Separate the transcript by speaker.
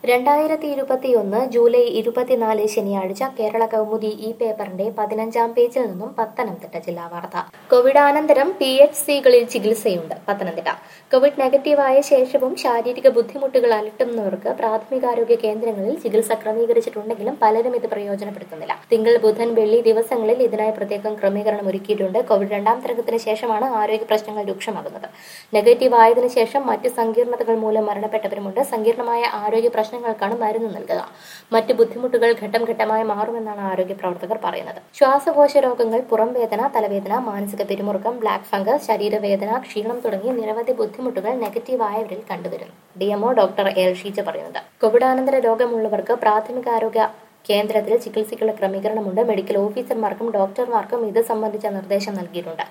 Speaker 1: രണ്ടായിരത്തി ഇരുപത്തിയൊന്ന് ജൂലൈ ഇരുപത്തിനാല് ശനിയാഴ്ച കേരള കൗമുദി ഈ പേപ്പറിന്റെ പതിനഞ്ചാം പേജിൽ നിന്നും പത്തനംതിട്ട ജില്ലാ വാർത്ത കോവിഡാനന്തരം പി എച്ച് സികളിൽ ചികിത്സയുണ്ട് പത്തനംതിട്ട കോവിഡ് നെഗറ്റീവായ ശേഷവും ശാരീരിക ബുദ്ധിമുട്ടുകൾ അലട്ടുന്നവർക്ക് പ്രാഥമികാരോഗ്യ കേന്ദ്രങ്ങളിൽ ചികിത്സ ക്രമീകരിച്ചിട്ടുണ്ടെങ്കിലും പലരും ഇത് പ്രയോജനപ്പെടുത്തുന്നില്ല തിങ്കൾ ബുധൻ വെള്ളി ദിവസങ്ങളിൽ ഇതിനായി പ്രത്യേകം ക്രമീകരണം ഒരുക്കിയിട്ടുണ്ട് കോവിഡ് രണ്ടാം തരംഗത്തിന് ശേഷമാണ് ആരോഗ്യ പ്രശ്നങ്ങൾ രൂക്ഷമാകുന്നത് നെഗറ്റീവ് ആയതിനു ശേഷം മറ്റ് സങ്കീർണതകൾ മൂലം മരണപ്പെട്ടവരുമുണ്ട് സങ്കീർണമായ ആരോഗ്യ പ്രശ്നങ്ങൾക്കാണ് മരുന്ന് നൽകുക മറ്റ് ബുദ്ധിമുട്ടുകൾ ഘട്ടം ഘട്ടമായി മാറുമെന്നാണ് ആരോഗ്യ പ്രവർത്തകർ പറയുന്നത് ശ്വാസകോശ രോഗങ്ങൾ പുറംവേദന തലവേദന മാനസിക പിരിമുറുക്കം ബ്ലാക്ക് ഫംഗസ് ശരീരവേദന ക്ഷീണം തുടങ്ങി നിരവധി ബുദ്ധിമുട്ടുകൾ നെഗറ്റീവ് ആയവരിൽ കണ്ടുവരുന്നു ഡിഎംഒ ഡോക്ടർ എൽ ഷീജ പറയുന്നത് കോവിഡാനന്തര രോഗമുള്ളവർക്ക് പ്രാഥമികാരോഗ്യ കേന്ദ്രത്തിൽ ചികിത്സയ്ക്കുള്ള ക്രമീകരണമുണ്ട് മെഡിക്കൽ ഓഫീസർമാർക്കും ഡോക്ടർമാർക്കും ഇത് സംബന്ധിച്ച നിർദ്ദേശം നൽകിയിട്ടുണ്ട്